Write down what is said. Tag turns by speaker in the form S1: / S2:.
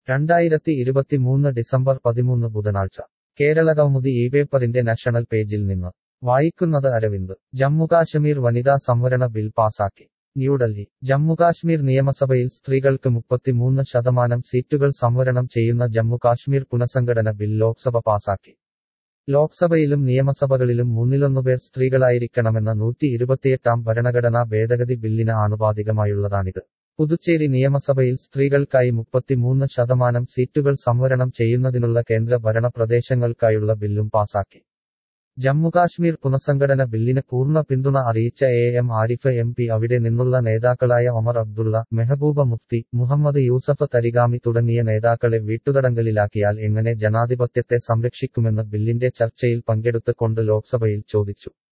S1: രണ്ടായിരത്തി ഇരുപത്തിമൂന്ന് ഡിസംബർ പതിമൂന്ന് ബുധനാഴ്ച കേരളകൗമുദി ഈ പേപ്പറിന്റെ നാഷണൽ പേജിൽ നിന്ന് വായിക്കുന്നത് അരവിന്ദ് ജമ്മുകാശ്മീർ വനിതാ സംവരണ ബിൽ പാസാക്കി ന്യൂഡൽഹി ജമ്മുകാശ്മീർ നിയമസഭയിൽ സ്ത്രീകൾക്ക് മുപ്പത്തിമൂന്ന് ശതമാനം സീറ്റുകൾ സംവരണം ചെയ്യുന്ന ജമ്മുകാശ്മീർ പുനഃസംഘടന ബിൽ ലോക്സഭ പാസാക്കി ലോക്സഭയിലും നിയമസഭകളിലും മൂന്നിലൊന്നുപേർ സ്ത്രീകളായിരിക്കണമെന്ന നൂറ്റി ഇരുപത്തിയെട്ടാം ഭരണഘടനാ ഭേദഗതി ബില്ലിന് ആനുപാതികമായുള്ളതാണിത് പുതുച്ചേരി നിയമസഭയിൽ സ്ത്രീകൾക്കായി മുപ്പത്തിമൂന്ന് ശതമാനം സീറ്റുകൾ സംവരണം ചെയ്യുന്നതിനുള്ള കേന്ദ്ര ഭരണ പ്രദേശങ്ങൾക്കായുള്ള ബില്ലും പാസാക്കി ജമ്മുകാശ്മീർ പുനഃസംഘടന ബില്ലിന് പൂർണ്ണ പിന്തുണ അറിയിച്ച A M Arif M P അവിടെ നിന്നുള്ള നേതാക്കളായ ഒമർ അബ്ദുള്ള മെഹബൂബ മുഫ്തി മുഹമ്മദ് യൂസഫ് തരിഗാമി തുടങ്ങിയ നേതാക്കളെ വീട്ടുതടങ്കലിലാക്കിയാൽ എങ്ങനെ ജനാധിപത്യത്തെ സംരക്ഷിക്കുമെന്ന് ബില്ലിന്റെ ചർച്ചയിൽ പങ്കെടുത്തുകൊണ്ട് ലോക്സഭയിൽ ചോദിച്ചു